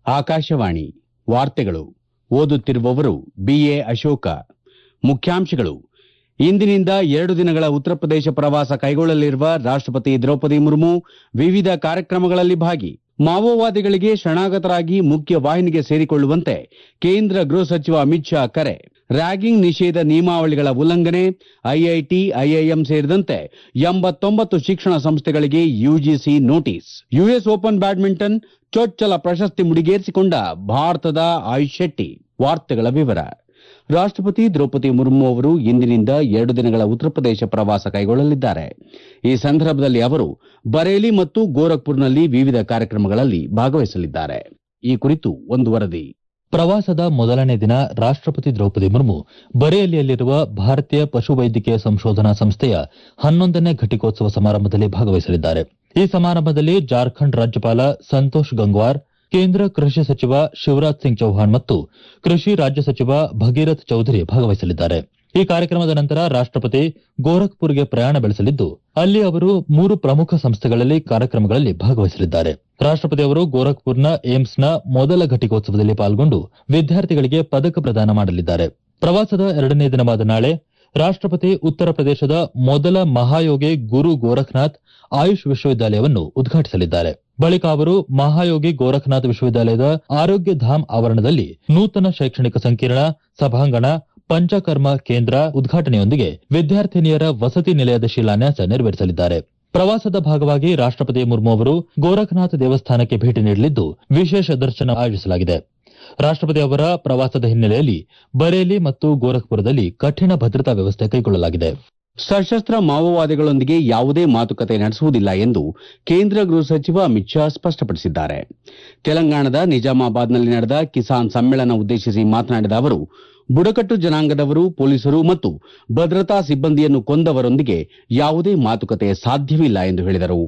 ಆಕಾಶವಾಣಿ ವಾರ್ತೆಗಳು ಓದುತ್ತಿರುವವರು ಬಿಎ ಅಶೋಕ ಮುಖ್ಯಾಂಶಗಳು ಇಂದಿನಿಂದ ಎರಡು ದಿನಗಳ ಉತ್ತರ ಪ್ರದೇಶ ಪ್ರವಾಸ ಕೈಗೊಳ್ಳಲಿರುವ ರಾಷ್ಟಪತಿ ದ್ರೌಪದಿ ಮುರ್ಮು ವಿವಿಧ ಕಾರ್ಯಕ್ರಮಗಳಲ್ಲಿ ಭಾಗಿ ಮಾವೋವಾದಿಗಳಿಗೆ ಶರಣಾಗತರಾಗಿ ಮುಖ್ಯ ವಾಹಿನಿಗೆ ಸೇರಿಕೊಳ್ಳುವಂತೆ ಕೇಂದ್ರ ಗೃಹ ಸಚಿವ ಅಮಿತ್ ಶಾ ಕರೆ ರ್ಯಾಗಿಂಗ್ ನಿಷೇಧ ನಿಯಮಾವಳಿಗಳ ಉಲ್ಲಂಘನೆ ಐಐಟಿ ಐಐಎಂ ಸೇರಿದಂತೆ ಎಂಬತ್ತೊಂಬತ್ತು ಶಿಕ್ಷಣ ಸಂಸ್ಥೆಗಳಿಗೆ UGC notice US Open badminton ಚೊಚ್ಚಲ ಪ್ರಶಸ್ತಿ ಮುಡಿಗೇರಿಸಿಕೊಂಡ ಭಾರತದ ಆಯುಷ್ ಶೆಟ್ಟಿ ವಾರ್ತೆಗಳ ವಿವರ ರಾಷ್ಟಪತಿ ದ್ರೌಪದಿ ಮುರ್ಮು ಅವರು ಇಂದಿನಿಂದ ಎರಡು ದಿನಗಳ ಉತ್ತರ ಪ್ರದೇಶ ಪ್ರವಾಸ ಕೈಗೊಳ್ಳಲಿದ್ದಾರೆ ಈ ಸಂದರ್ಭದಲ್ಲಿ ಅವರು ಬರೇಲಿ ಮತ್ತು ಗೋರಖ್ಪುರ್ನಲ್ಲಿ ವಿವಿಧ ಕಾರ್ಯಕ್ರಮಗಳಲ್ಲಿ ಭಾಗವಹಿಸಲಿದ್ದಾರೆ ಈ ಕುರಿತು ಒಂದು ವರದಿ ಪ್ರವಾಸದ ಮೊದಲನೇ ದಿನ ರಾಷ್ಟಪತಿ ದ್ರೌಪದಿ ಮುರ್ಮು ಬರೇಲಿಯಲ್ಲಿರುವ ಭಾರತೀಯ ಪಶುವೈದ್ಯಕೀಯ ಸಂಶೋಧನಾ ಸಂಸ್ಥೆಯ ಹನ್ನೊಂದನೇ ಘಟಿಕೋತ್ಸವ ಸಮಾರಂಭದಲ್ಲಿ ಭಾಗವಹಿಸಲಿದ್ದಾರೆ ಈ ಸಮಾರಂಭದಲ್ಲಿ ಜಾರ್ಖಂಡ್ ರಾಜ್ಯಪಾಲ ಸಂತೋಷ್ ಗಂಗ್ವಾರ್ ಕೇಂದ್ರ ಕೃಷಿ ಸಚಿವ ಶಿವರಾಜ್ ಸಿಂಗ್ ಚೌಹಾಣ್ ಮತ್ತು ಕೃಷಿ ರಾಜ್ಯ ಸಚಿವ ಭಗೀರಥ್ ಚೌಧರಿ ಭಾಗವಹಿಸಲಿದ್ದಾರೆ ಈ ಕಾರ್ಯಕ್ರಮದ ನಂತರ ರಾಷ್ಟಪತಿ ಗೋರಖ್ಪುರ್ಗೆ ಪ್ರಯಾಣ ಬೆಳೆಸಲಿದ್ದು ಅಲ್ಲಿ ಅವರು ಮೂರು ಪ್ರಮುಖ ಸಂಸ್ಥೆಗಳಲ್ಲಿ ಕಾರ್ಯಕ್ರಮಗಳಲ್ಲಿ ಭಾಗವಹಿಸಲಿದ್ದಾರೆ ರಾಷ್ಟಪತಿ ಅವರು ಗೋರಖ್ಪುರ್ನ ಏಮ್ಸ್ನ ಮೊದಲ ಘಟಿಕೋತ್ಸವದಲ್ಲಿ ಪಾಲ್ಗೊಂಡು ವಿದ್ಯಾರ್ಥಿಗಳಿಗೆ ಪದಕ ಪ್ರದಾನ ಮಾಡಲಿದ್ದಾರೆ ಪ್ರವಾಸದ ಎರಡನೇ ದಿನವಾದ ನಾಳೆ ರಾಷ್ಟಪತಿ ಉತ್ತರ ಪ್ರದೇಶದ ಮೊದಲ ಮಹಾಯೋಗಿ ಗುರು ಗೋರಖ್ನಾಥ್ ಆಯುಷ್ ವಿಶ್ವವಿದ್ಯಾಲಯವನ್ನು ಉದ್ಘಾಟಿಸಲಿದ್ದಾರೆ ಬಳಿಕ ಅವರು ಮಹಾಯೋಗಿ ಗೋರಖ್ನಾಥ್ ವಿಶ್ವವಿದ್ಯಾಲಯದ ಆರೋಗ್ಯ ಧಾಮ್ ಆವರಣದಲ್ಲಿ ನೂತನ ಶೈಕ್ಷಣಿಕ ಸಂಕೀರ್ಣ ಸಭಾಂಗಣ ಪಂಚಕರ್ಮ ಕೇಂದ್ರ ಉದ್ಘಾಟನೆಯೊಂದಿಗೆ ವಿದ್ಯಾರ್ಥಿನಿಯರ ವಸತಿ ನಿಲಯದ ಶಿಲಾನ್ಯಾಸ ನೆರವೇರಿಸಲಿದ್ದಾರೆ ಪ್ರವಾಸದ ಭಾಗವಾಗಿ ರಾಷ್ಟಪತಿ ಮುರ್ಮು ಅವರು ಗೋರಖ್ನಾಥ್ ದೇವಸ್ಥಾನಕ್ಕೆ ಭೇಟಿ ನೀಡಲಿದ್ದು ವಿಶೇಷ ದರ್ಶನ ಆಯೋಜಿಸಲಾಗಿದೆ ರಾಷ್ಟಪತಿ ಅವರ ಪ್ರವಾಸದ ಹಿನ್ನೆಲೆಯಲ್ಲಿ ಬರೇಲಿ ಮತ್ತು ಗೋರಖ್ಪುರದಲ್ಲಿ ಕಠಿಣ ಭದ್ರತಾ ವ್ಯವಸ್ಥೆ ಕೈಗೊಳ್ಳಲಾಗಿದೆ ಸಶಸ್ತ್ರ ಮಾವೋವಾದಿಗಳೊಂದಿಗೆ ಯಾವುದೇ ಮಾತುಕತೆ ನಡೆಸುವುದಿಲ್ಲ ಎಂದು ಕೇಂದ್ರ ಗೃಹ ಸಚಿವ ಅಮಿತ್ ಶಾ ಸ್ಪಷ್ಟಪಡಿಸಿದ್ದಾರೆ ತೆಲಂಗಾಣದ ನಿಜಾಮಾಬಾದ್ನಲ್ಲಿ ನಡೆದ ಕಿಸಾನ್ ಸಮ್ಮೇಳನ ಉದ್ದೇಶಿಸಿ ಮಾತನಾಡಿದ ಅವರು ಬುಡಕಟ್ಟು ಜನಾಂಗದವರು ಪೊಲೀಸರು ಮತ್ತು ಭದ್ರತಾ ಸಿಬ್ಬಂದಿಯನ್ನು ಕೊಂದವರೊಂದಿಗೆ ಯಾವುದೇ ಮಾತುಕತೆ ಸಾಧ್ಯವಿಲ್ಲ ಎಂದು ಹೇಳಿದರು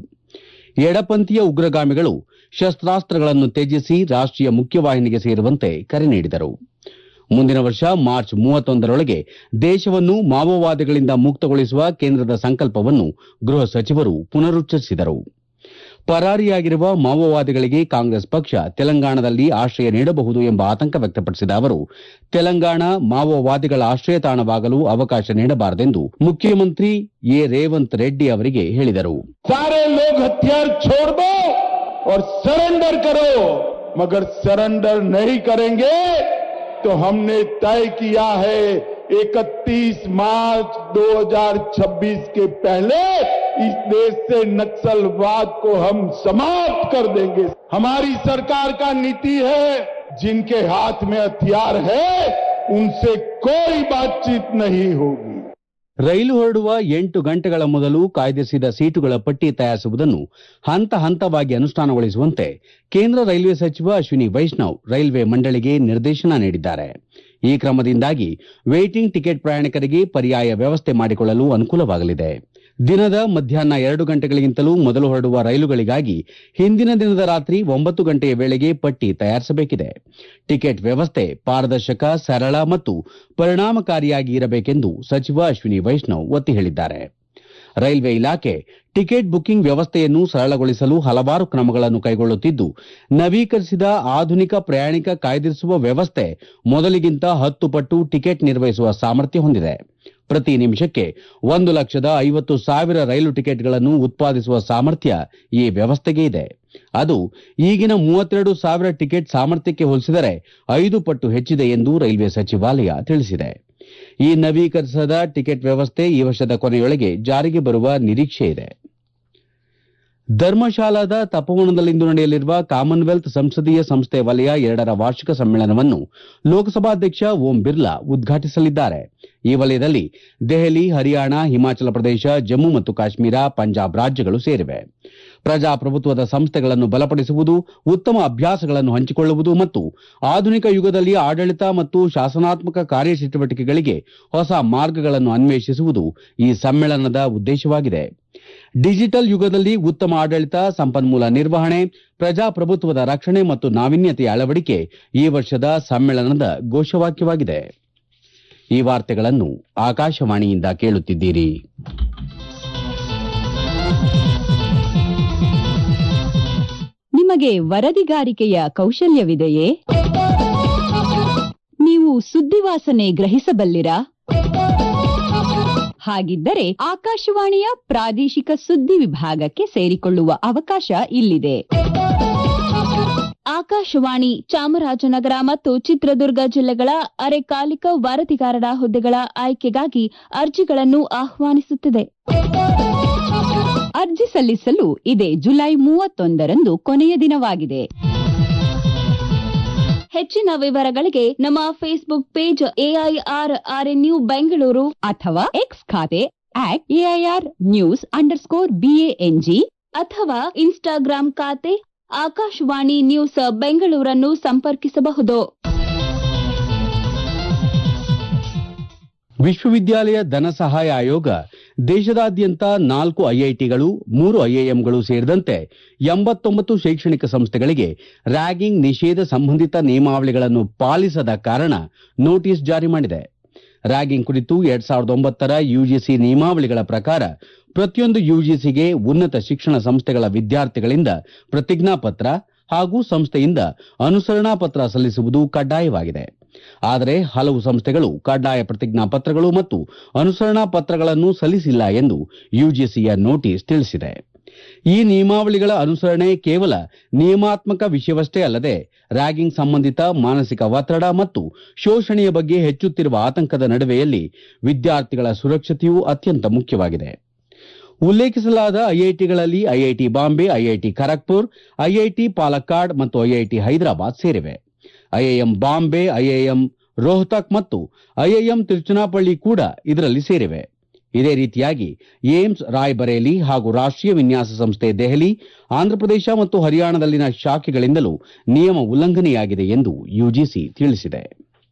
ಎಡಪಂಥೀಯ ಉಗ್ರಗಾಮಿಗಳು ಶಸ್ತ್ರಾಸ್ತ್ರಗಳನ್ನು ತ್ಯಜಿಸಿ ರಾಷ್ಟೀಯ ಮುಖ್ಯವಾಹಿನಿಗೆ ಸೇರುವಂತೆ ಕರೆ ನೀಡಿದರು ಮುಂದಿನ ವರ್ಷ ಮಾರ್ಚ್ ಮೂವತ್ತೊಂದರೊಳಗೆ ದೇಶವನ್ನು ಮಾವೋವಾದಿಗಳಿಂದ ಮುಕ್ತಗೊಳಿಸುವ ಕೇಂದ್ರದ ಸಂಕಲ್ಪವನ್ನು ಗೃಹ ಸಚಿವರು ಪುನರುಚ್ಚರಿಸಿದರು ಪರಾರಿಯಾಗಿರುವ ಮಾವೋವಾದಿಗಳಿಗೆ ಕಾಂಗ್ರೆಸ್ ಪಕ್ಷ ತೆಲಂಗಾಣದಲ್ಲಿ ಆಶ್ರಯ ನೀಡಬಹುದು ಎಂಬ ಆತಂಕ ವ್ಯಕ್ತಪಡಿಸಿದ ಅವರು ತೆಲಂಗಾಣ ಮಾವೋವಾದಿಗಳ ಆಶ್ರಯ ತಾಣವಾಗಲು ಅವಕಾಶ ನೀಡಬಾರದೆಂದು ಮುಖ್ಯಮಂತ್ರಿ ಎ ರೇವಂತ್ ರೆಡ್ಡಿ ಅವರಿಗೆ ಹೇಳಿದರು सारे लोग हथियार छोड़ दो और सरेंडर करो मगर सरेंडर नहीं करेंगे तो हमने तय किया है 31 मार्च 2026 के पहले इस देश से नक्सलवाद को हम समाप्त कर देंगे हमारी सरकार का नीति है जिनके हाथ में हथियार है उनसे कोई बातचीत नहीं होगी ರೈಲು ಹೊರಡುವ ಎಂಟು ಗಂಟೆಗಳ ಮೊದಲು ಕಾಯ್ದಿರಿಸಿದ ಸೀಟುಗಳ ಪಟ್ಟಿ ತಯಾರಿಸುವುದನ್ನು ಹಂತ ಹಂತವಾಗಿ ಅನುಷ್ಠಾನಗೊಳಿಸುವಂತೆ ಕೇಂದ್ರ ರೈಲ್ವೆ ಸಚಿವ ಅಶ್ವಿನಿ ವೈಷ್ಣವ್ ರೈಲ್ವೆ ಮಂಡಳಿಗೆ ನಿರ್ದೇಶನ ನೀಡಿದ್ದಾರೆ ಈ ಕ್ರಮದಿಂದಾಗಿ ವೇಟಿಂಗ್ ಟಿಕೆಟ್ ಪ್ರಯಾಣಿಕರಿಗೆ ಪರ್ಯಾಯ ವ್ಯವಸ್ಥೆ ಮಾಡಿಕೊಳ್ಳಲು ಅನುಕೂಲವಾಗಲಿದೆ ದಿನದ ಮಧ್ಯಾಹ್ನ ಎರಡು ಗಂಟೆಗಳಿಗಿಂತಲೂ ಮೊದಲು ಹೊರಡುವ ರೈಲುಗಳಿಗಾಗಿ ಹಿಂದಿನ ದಿನದ ರಾತ್ರಿ ಒಂಬತ್ತು ಗಂಟೆಯ ವೇಳೆಗೆ ಪಟ್ಟಿ ತಯಾರಿಸಬೇಕಿದೆ ಟಿಕೆಟ್ ವ್ಯವಸ್ಥೆ ಪಾರದರ್ಶಕ ಸರಳ ಮತ್ತು ಪರಿಣಾಮಕಾರಿಯಾಗಿ ಇರಬೇಕೆಂದು ಸಚಿವ ಅಶ್ವಿನಿ ವೈಷ್ಣವ್ ಒತ್ತಿ ಹೇಳಿದ್ದಾರೆ ರೈಲ್ವೆ ಇಲಾಖೆ ಟಿಕೆಟ್ ಬುಕಿಂಗ್ ವ್ಯವಸ್ಥೆಯನ್ನು ಸರಳಗೊಳಿಸಲು ಹಲವಾರು ಕ್ರಮಗಳನ್ನು ಕೈಗೊಳ್ಳುತ್ತಿದ್ದು ನವೀಕರಿಸಿದ ಆಧುನಿಕ ಪ್ರಯಾಣಿಕ ಕಾಯ್ದಿರಿಸುವ ವ್ಯವಸ್ಥೆ ಮೊದಲಿಗಿಂತ ಹತ್ತು ಪಟ್ಟು ಟಿಕೆಟ್ ನಿರ್ವಹಿಸುವ ಸಾಮರ್ಥ್ಯ ಹೊಂದಿದೆ ಪ್ರತಿ ನಿಮಿಷಕ್ಕೆ ಒಂದು ಲಕ್ಷದ ಐವತ್ತು ಸಾವಿರ ರೈಲು ಟಿಕೆಟ್ಗಳನ್ನು ಉತ್ಪಾದಿಸುವ ಸಾಮರ್ಥ್ಯ ಈ ವ್ಯವಸ್ಥೆಗೆ ಇದೆ ಅದು ಈಗಿನ ಮೂವತ್ತೆರಡು ಸಾವಿರ ಟಿಕೆಟ್ ಸಾಮರ್ಥ್ಯಕ್ಕೆ ಹೋಲಿಸಿದರೆ ಐದು ಪಟ್ಟು ಹೆಚ್ಚಿದೆ ಎಂದು ರೈಲ್ವೆ ಸಚಿವಾಲಯ ತಿಳಿಸಿದೆ ಈ ನವೀಕರಿಸದ ಟಿಕೆಟ್ ವ್ಯವಸ್ಥೆ ಈ ವರ್ಷದ ಕೊನೆಯೊಳಗೆ ಜಾರಿಗೆ ಬರುವ ನಿರೀಕ್ಷೆ ಇದೆ ಧರ್ಮಶಾಲಾದ ತಪೋವನದಲ್ಲಿಂದು ನಡೆಯಲಿರುವ ಕಾಮನ್ವೆಲ್ತ್ ಸಂಸದೀಯ ಸಂಸ್ಥೆ ವಲಯ ಎರಡರ ವಾರ್ಷಿಕ ಸಮ್ಮೇಳನವನ್ನು ಲೋಕಸಭಾಧ್ಯಕ್ಷ ಓಂ ಬಿರ್ಲಾ ಉದ್ಘಾಟಿಸಲಿದ್ದಾರೆ ಈ ವಲಯದಲ್ಲಿ ದೆಹಲಿ ಹರಿಯಾಣ ಹಿಮಾಚಲ ಪ್ರದೇಶ ಜಮ್ಮು ಮತ್ತು ಕಾಶ್ಮೀರ ಪಂಜಾಬ್ ರಾಜ್ಯಗಳು ಸೇರಿವೆ ಪ್ರಜಾಪ್ರಭುತ್ವದ ಸಂಸ್ಥೆಗಳನ್ನು ಬಲಪಡಿಸುವುದು ಉತ್ತಮ ಅಭ್ಯಾಸಗಳನ್ನು ಹಂಚಿಕೊಳ್ಳುವುದು ಮತ್ತು ಆಧುನಿಕ ಯುಗದಲ್ಲಿ ಆಡಳಿತ ಮತ್ತು ಶಾಸನಾತ್ಮಕ ಕಾರ್ಯಚಟುವಟಿಕೆಗಳಿಗೆ ಹೊಸ ಮಾರ್ಗಗಳನ್ನು ಅನ್ವೇಷಿಸುವುದು ಈ ಸಮ್ಮೇಳನದ ಉದ್ದೇಶವಾಗಿದೆ ಡಿಜಿಟಲ್ ಯುಗದಲ್ಲಿ ಉತ್ತಮ ಆಡಳಿತ ಸಂಪನ್ಮೂಲ ನಿರ್ವಹಣೆ ಪ್ರಜಾಪ್ರಭುತ್ವದ ರಕ್ಷಣೆ ಮತ್ತು ನಾವೀನ್ಯತೆಯ ಅಳವಡಿಕೆ ಈ ವರ್ಷದ ಸಮ್ಮೇಳನದ ಘೋಷವಾಕ್ಯವಾಗಿದೆ ಈ ವಾರ್ತೆಗಳನ್ನು ಆಕಾಶವಾಣಿಯಿಂದ ಕೇಳುತ್ತಿದ್ದೀರಿ ನಿಮ್ಮ ನಿಮಗೆ ವರದಿಗಾರಿಕೆಯ ಕೌಶಲ್ಯವಿದೆಯೇ ನೀವು ಸುದ್ದಿವಾಸನೆ ಗ್ರಹಿಸಬಲ್ಲಿರಾ ಹಾಗಿದ್ದರೆ ಆಕಾಶವಾಣಿಯ ಪ್ರಾದೇಶಿಕ ಸುದ್ದಿ ವಿಭಾಗಕ್ಕೆ ಸೇರಿಕೊಳ್ಳುವ ಅವಕಾಶ ಇಲ್ಲಿದೆ ಆಕಾಶವಾಣಿ ಚಾಮರಾಜನಗರ ಮತ್ತು ಚಿತ್ರದುರ್ಗ ಜಿಲ್ಲೆಗಳ ಅರೆಕಾಲಿಕ ವರದಿಗಾರರ ಹುದ್ದೆಗಳ ಆಯ್ಕೆಗಾಗಿ ಅರ್ಜಿಗಳನ್ನು ಆಹ್ವಾನಿಸುತ್ತಿದೆ ಅರ್ಜಿ ಸಲ್ಲಿಸಲು ಇದೇ ಜುಲೈ ಮೂವತ್ತೊಂದರಂದು ಕೊನೆಯ ದಿನವಾಗಿದೆ ಹೆಚ್ಚಿನ ವಿವರಗಳಿಗೆ ನಮ್ಮ Facebook page AIR RNU Bengaluru ಅಥವಾ ಎಕ್ಸ್ ಖಾತೆ at AIR news underscore BANG ಅಥವಾ ಇನ್ಸ್ಟಾಗ್ರಾಂ ಖಾತೆ ಆಕಾಶವಾಣಿ ನ್ಯೂಸ್ ಬೆಂಗಳೂರನ್ನು ಸಂಪರ್ಕಿಸಬಹುದು ವಿಶ್ವವಿದ್ಯಾಲಯ ಧನ ಸಹಾಯ ಆಯೋಗ ದೇಶದಾದ್ಯಂತ ನಾಲ್ಕು ಐಐಟಿಗಳು ಮೂರು ಐಐಎಂಗಳು ಸೇರಿದಂತೆ ಎಂಬತ್ತೊಂಬತ್ತು ಶೈಕ್ಷಣಿಕ ಸಂಸ್ಥೆಗಳಿಗೆ ರ್ಯಾಗಿಂಗ್ ನಿಷೇಧ ಸಂಬಂಧಿತ ನಿಯಮಾವಳಿಗಳನ್ನು ಪಾಲಿಸದ ಕಾರಣ ನೋಟಿಸ್ ಜಾರಿ ಮಾಡಿದೆ ರ್ಯಾಗಿಂಗ್ ಕುರಿತು ಎರಡ್ ಸಾವಿರದ ಒಂಬತ್ತರ ಯುಜಿಸಿ ನಿಯಮಾವಳಿಗಳ ಪ್ರಕಾರ ಪ್ರತಿಯೊಂದು ಯುಜಿಸಿಗೆ ಉನ್ನತ ಶಿಕ್ಷಣ ಸಂಸ್ಥೆಗಳ ವಿದ್ಯಾರ್ಥಿಗಳಿಂದ ಪ್ರತಿಜ್ಞಾ ಪತ್ರ ಹಾಗೂ ಸಂಸ್ಥೆಯಿಂದ ಅನುಸರಣಾ ಪತ್ರ ಸಲ್ಲಿಸುವುದು ಕಡ್ಡಾಯವಾಗಿದೆ ಆದರೆ ಹಲವು ಸಂಸ್ಥೆಗಳು ಕಡ್ಡಾಯ ಪ್ರತಿಜ್ಞಾ ಪತ್ರಗಳು ಮತ್ತು ಅನುಸರಣಾ ಪತ್ರಗಳನ್ನು ಸಲ್ಲಿಸಿಲ್ಲ ಎಂದು ಯುಜಿಸಿಯ ನೋಟಿಸ್ ತಿಳಿಸಿದೆ ಈ ನಿಯಮಾವಳಿಗಳ ಅನುಸರಣೆ ಕೇವಲ ನಿಯಮಾತ್ಮಕ ವಿಷಯವಷ್ಟೇ ಅಲ್ಲದೆ ರ್ಯಾಗಿಂಗ್ ಸಂಬಂಧಿತ ಮಾನಸಿಕ ಒತ್ತಡ ಮತ್ತು ಶೋಷಣೆಯ ಬಗ್ಗೆ ಹೆಚ್ಚುತ್ತಿರುವ ಆತಂಕದ ನಡುವೆಯಲ್ಲಿ ವಿದ್ಯಾರ್ಥಿಗಳ ಸುರಕ್ಷತೆಯೂ ಅತ್ಯಂತ ಮುಖ್ಯವಾಗಿದೆ ಉಲ್ಲೇಖಿಸಲಾದ ಐಐಟಿಗಳಲ್ಲಿ IIT Bombay IIT Kharagpur IIT Palakkad ಮತ್ತು ಐಐಟಿ ಹೈದರಾಬಾದ್ ಸೇರಿವೆ ಐಐಎಂ ಬಾಂಬೆ ಐಐಎಂ ರೋಹ್ತಕ್ ಮತ್ತು ಐಐಎಂ ತಿರುಚನಾಪಳ್ಳಿ ಕೂಡ ಇದರಲ್ಲಿ ಸೇರಿವೆ ಇದೇ ರೀತಿಯಾಗಿ ಏಮ್ಸ್ ರಾಯ್ಬರೇಲಿ ಹಾಗೂ ರಾಷ್ಟೀಯ ವಿನ್ಯಾಸ ಸಂಸ್ಥೆ ದೆಹಲಿ ಆಂಧ್ರಪ್ರದೇಶ ಮತ್ತು ಹರಿಯಾಣದಲ್ಲಿನ ಶಾಖೆಗಳಿಂದಲೂ ನಿಯಮ ಉಲ್ಲಂಘನೆಯಾಗಿದೆ ಎಂದು ಯುಜಿಸಿ ತಿಳಿಸಿದೆ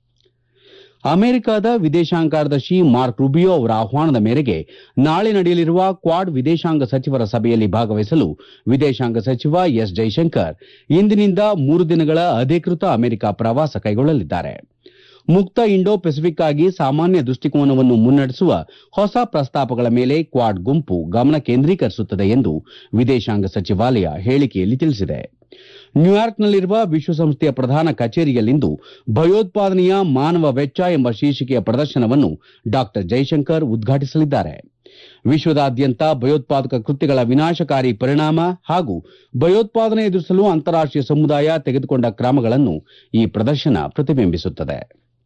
ಅಮೆರಿಕದ ವಿದೇಶಾಂಗ ಕಾರ್ಯದರ್ಶಿ ಮಾರ್ಕ್ ರುಬಿಯೋ ಅವರ ಆಹ್ವಾನದ ಮೇರೆಗೆ ನಾಳೆ ನಡೆಯಲಿರುವ ಕ್ವಾಡ್ ವಿದೇಶಾಂಗ ಸಚಿವರ ಸಭೆಯಲ್ಲಿ ಭಾಗವಹಿಸಲು ವಿದೇಶಾಂಗ ಸಚಿವ ಎಸ್ ಜೈಶಂಕರ್ ಇಂದಿನಿಂದ ಮೂರು ದಿನಗಳ ಅಧಿಕೃತ ಅಮೆರಿಕ ಪ್ರವಾಸ ಕೈಗೊಳ್ಳಲಿದ್ದಾರೆ ಮುಕ್ತ ಇಂಡೋ ಪೆಸಿಫಿಕ್ ಆಗಿ ಸಾಮಾನ್ಯ ದೃಷ್ಟಿಕೋನವನ್ನು ಮುನ್ನಡೆಸುವ ಹೊಸ ಪ್ರಸ್ತಾಪಗಳ ಮೇಲೆ ಕ್ವಾಡ್ ಗುಂಪು ಗಮನ ಕೇಂದ್ರೀಕರಿಸುತ್ತದೆ ಎಂದು ವಿದೇಶಾಂಗ ಸಚಿವಾಲಯ ಹೇಳಿಕೆಯಲ್ಲಿ ತಿಳಿಸಿದೆ ನ್ಯೂಯಾರ್ಕ್ನಲ್ಲಿರುವ ವಿಶ್ವಸಂಸ್ಥೆಯ ಪ್ರಧಾನ ಕಚೇರಿಯಲ್ಲಿಂದು ಭಯೋತ್ಪಾದನೆಯ ಮಾನವ ವೆಚ್ಚ ಎಂಬ ಶೀರ್ಷಿಕೆಯ ಪ್ರದರ್ಶನವನ್ನು ಡಾ ಜೈಶಂಕರ್ ಉದ್ಘಾಟಿಸಲಿದ್ದಾರೆ ವಿಶ್ವದಾದ್ಯಂತ ಭಯೋತ್ಪಾದಕ ಕೃತ್ಯಗಳ ವಿನಾಶಕಾರಿ ಪರಿಣಾಮ ಹಾಗೂ ಭಯೋತ್ಪಾದನೆ ಎದುರಿಸಲು ಅಂತಾರಾಷ್ಟೀಯ ಸಮುದಾಯ ತೆಗೆದುಕೊಂಡ ಕ್ರಮಗಳನ್ನು ಈ ಪ್ರದರ್ಶನ ಪ್ರತಿಬಿಂಬಿಸುತ್ತದೆ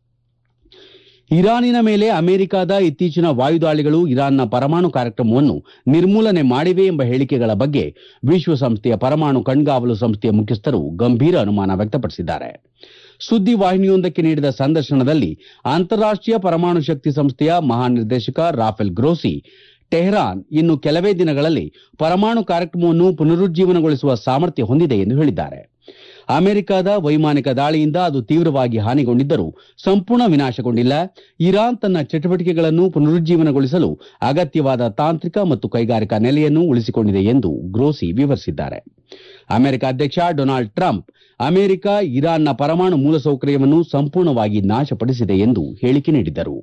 ಇರಾನಿನ ಮೇಲೆ ಅಮೆರಿಕದ ಇತ್ತೀಚಿನ ವಾಯುದಾಳಿಗಳು ಇರಾನ್ನ ಪರಮಾಣು ಕಾರ್ಯಕ್ರಮವನ್ನು ನಿರ್ಮೂಲನೆ ಮಾಡಿವೆ ಎಂಬ ಹೇಳಿಕೆಗಳ ಬಗ್ಗೆ ವಿಶ್ವಸಂಸ್ಥೆಯ ಪರಮಾಣು ಕಣ್ಗಾವಲು ಸಂಸ್ಥೆಯ ಮುಖ್ಯಸ್ಥರು ಗಂಭೀರ ಅನುಮಾನ ವ್ಯಕ್ತಪಡಿಸಿದ್ದಾರೆ ಸುದ್ದಿ ವಾಹಿನಿಯೊಂದಕ್ಕೆ ನೀಡಿದ ಸಂದರ್ಶನದಲ್ಲಿ ಅಂತಾರಾಷ್ಟೀಯ ಪರಮಾಣು ಶಕ್ತಿ ಸಂಸ್ಥೆಯ ಮಹಾನಿರ್ದೇಶಕ ರಾಫೆಲ್ ಗ್ರೋಸಿ ಟೆಹರಾನ್ ಇನ್ನು ಕೆಲವೇ ದಿನಗಳಲ್ಲಿ ಪರಮಾಣು ಕಾರ್ಯಕ್ರಮವನ್ನು ಪುನರುಜ್ಜೀವನಗೊಳಿಸುವ ಸಾಮರ್ಥ್ಯ ಹೊಂದಿದೆ ಎಂದು ಹೇಳಿದ್ದಾರೆ ಅಮೆರಿಕದ ವೈಮಾನಿಕ ದಾಳಿಯಿಂದ ಅದು ತೀವ್ರವಾಗಿ ಹಾನಿಗೊಂಡಿದ್ದರೂ ಸಂಪೂರ್ಣ ವಿನಾಶಗೊಂಡಿಲ್ಲ ಇರಾನ್ ತನ್ನ ಚಟುವಟಿಕೆಗಳನ್ನು ಪುನರುಜ್ಜೀವನಗೊಳಿಸಲು ಅಗತ್ಯವಾದ ತಾಂತ್ರಿಕ ಮತ್ತು ಕೈಗಾರಿಕಾ ನೆಲೆಯನ್ನು ಉಳಿಸಿಕೊಂಡಿದೆ ಎಂದು ಗ್ರೋಸಿ ವಿವರಿಸಿದ್ದಾರೆ ಅಮೆರಿಕ ಅಧ್ಯಕ್ಷ ಡೊನಾಲ್ಡ್ ಟ್ರಂಪ್ ಅಮೆರಿಕ ಇರಾನ್ನ ಪರಮಾಣು ಮೂಲಸೌಕರ್ಯವನ್ನು ಸಂಪೂರ್ಣವಾಗಿ ನಾಶಪಡಿಸಿದೆ ಎಂದು ಹೇಳಿಕೆ ನೀಡಿದ್ದರು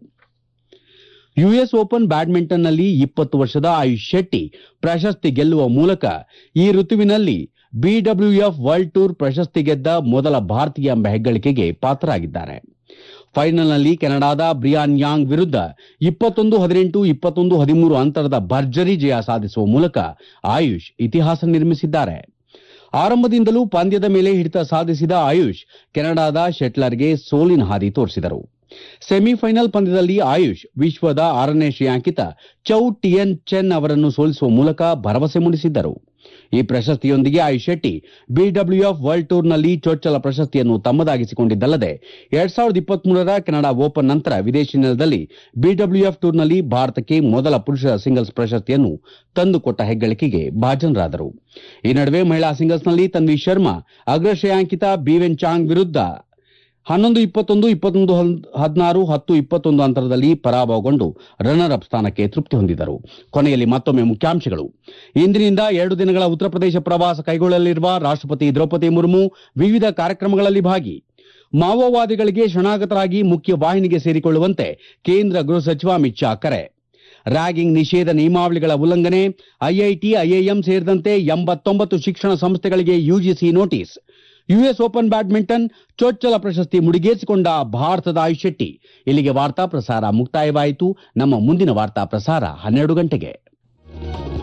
ಯುಎಸ್ ಓಪನ್ ಬ್ಯಾಡ್ಮಿಂಟನ್ನಲ್ಲಿ ಇಪ್ಪತ್ತು ವರ್ಷದ ಆಯುಷ್ ಶೆಟ್ಟಿ ಪ್ರಶಸ್ತಿ ಗೆಲ್ಲುವ ಮೂಲಕ ಈ ಋತುವಿನಲ್ಲಿ ಬಿಡಬ್ಲ್ಯೂಎಫ್ ವರ್ಲ್ಡ್ ಟೂರ್ ಪ್ರಶಸ್ತಿ ಗೆದ್ದ ಮೊದಲ ಭಾರತೀಯ ಎಂಬ ಹೆಗ್ಗಳಿಕೆಗೆ ಪಾತ್ರರಾಗಿದ್ದಾರೆ ಫೈನಲ್ನಲ್ಲಿ ಕೆನಡಾದ ಬ್ರಿಯಾನ್ ಯಾಂಗ್ ವಿರುದ್ಧ ಇಪ್ಪತ್ತೊಂದು ಹದಿನೆಂಟು ಇಪ್ಪತ್ತೊಂದು ಹದಿಮೂರು ಅಂತರದ ಭರ್ಜರಿ ಜಯ ಸಾಧಿಸುವ ಮೂಲಕ ಆಯುಷ್ ಇತಿಹಾಸ ನಿರ್ಮಿಸಿದ್ದಾರೆ ಆರಂಭದಿಂದಲೂ ಪಂದ್ಯದ ಮೇಲೆ ಹಿಡಿತ ಸಾಧಿಸಿದ ಆಯುಷ್ ಕೆನಡಾದ ಶೆಟ್ಲರ್ಗೆ ಸೋಲಿನ ಹಾದಿ ತೋರಿಸಿದರು ಸೆಮಿಫೈನಲ್ ಪಂದ್ಯದಲ್ಲಿ ಆಯುಷ್ ವಿಶ್ವದ ಆರನೇ ಶ್ರೇಯಾಂಕಿತ ಚೌ ಟಿಯನ್ ಚೆನ್ ಅವರನ್ನು ಸೋಲಿಸುವ ಮೂಲಕ ಭರವಸೆ ಮೂಡಿಸಿದ್ದರು ಈ ಪ್ರಶಸ್ತಿಯೊಂದಿಗೆ ಆಯುಷ್ ಶೆಟ್ಟಿ ಬಿಡಬ್ಲ್ಯೂಎಫ್ ವರ್ಲ್ಡ್ ಟೂರ್ನಲ್ಲಿ ಚೊಚ್ಚಲ ಪ್ರಶಸ್ತಿಯನ್ನು ತಮ್ಮದಾಗಿಸಿಕೊಂಡಿದ್ದಲ್ಲದೆ ಎರಡ್ ಸಾವಿರದ ಇಪ್ಪತ್ಮೂರರ ಕೆನಡಾ ಓಪನ್ ನಂತರ ವಿದೇಶಿ ನೆಲದಲ್ಲಿ ಬಿಡಬ್ಲ್ಯೂಎಫ್ ಟೂರ್ನಲ್ಲಿ ಭಾರತಕ್ಕೆ ಮೊದಲ ಪುರುಷರ ಸಿಂಗಲ್ಸ್ ಪ್ರಶಸ್ತಿಯನ್ನು ತಂದುಕೊಟ್ಟ ಹೆಗ್ಗಳಿಕೆಗೆ ಭಾಜನರಾದರು ಈ ನಡುವೆ ಮಹಿಳಾ ಸಿಂಗಲ್ಸ್ನಲ್ಲಿ ತನ್ವಿ ಶರ್ಮಾ ಅಗ್ರ ಶ್ರೇಯಾಂಕಿತ ಬಿವೆನ್ ಚಾಂಗ್ ವಿರುದ್ಧ ಹನ್ನೊಂದು ಇಪ್ಪತ್ತೊಂದು ಇಪ್ಪತ್ತೊಂದು ಹದಿನಾರು ಹತ್ತು ಇಪ್ಪತ್ತೊಂದು ಅಂತರದಲ್ಲಿ ಪರಾಭವಗೊಂಡು ರನ್ನರ್ ಅಪ್ ಸ್ಥಾನಕ್ಕೆ ತೃಪ್ತಿ ಹೊಂದಿದರು ಕೊನೆಯಲ್ಲಿ ಮತ್ತೊಮ್ಮೆ ಮುಖ್ಯಾಂಶಗಳು ಇಂದಿನಿಂದ ಎರಡು ದಿನಗಳ ಉತ್ತರ ಪ್ರದೇಶ ಪ್ರವಾಸ ಕೈಗೊಳ್ಳಲಿರುವ ರಾಷ್ಟಪತಿ ದ್ರೌಪದಿ ಮುರ್ಮು ವಿವಿಧ ಕಾರ್ಯಕ್ರಮಗಳಲ್ಲಿ ಭಾಗಿ ಮಾವೋವಾದಿಗಳಿಗೆ ಶರಣಾಗತರಾಗಿ ಮುಖ್ಯ ವಾಹಿನಿಗೆ ಸೇರಿಕೊಳ್ಳುವಂತೆ ಕೇಂದ್ರ ಗೃಹ ಸಚಿವ ಅಮಿತ್ ಶಾ ಕರೆ ರ್ಯಾಗಿಂಗ್ ನಿಷೇಧ ನಿಯಮಾವಳಿಗಳ ಉಲ್ಲಂಘನೆ ಐಐಟಿ ಐಐಎಂ ಸೇರಿದಂತೆ ಎಂಬತ್ತೊಂಬತ್ತು ಶಿಕ್ಷಣ ಸಂಸ್ಥೆಗಳಿಗೆ UGC notice US Open badminton ಚೊಚ್ಚಲ ಪ್ರಶಸ್ತಿ ಮುಡಿಗೇರಿಸಿಕೊಂಡ ಭಾರತದ ಆಯುಷ್ ಶೆಟ್ಟಿ ಇಲ್ಲಿಗೆ ವಾರ್ತಾ ಪ್ರಸಾರ ಮುಕ್ತಾಯವಾಯಿತು ನಮ್ಮ ಮುಂದಿನ ವಾರ್ತಾ ಪ್ರಸಾರ ಹನ್ನೆರಡು ಗಂಟೆಗೆ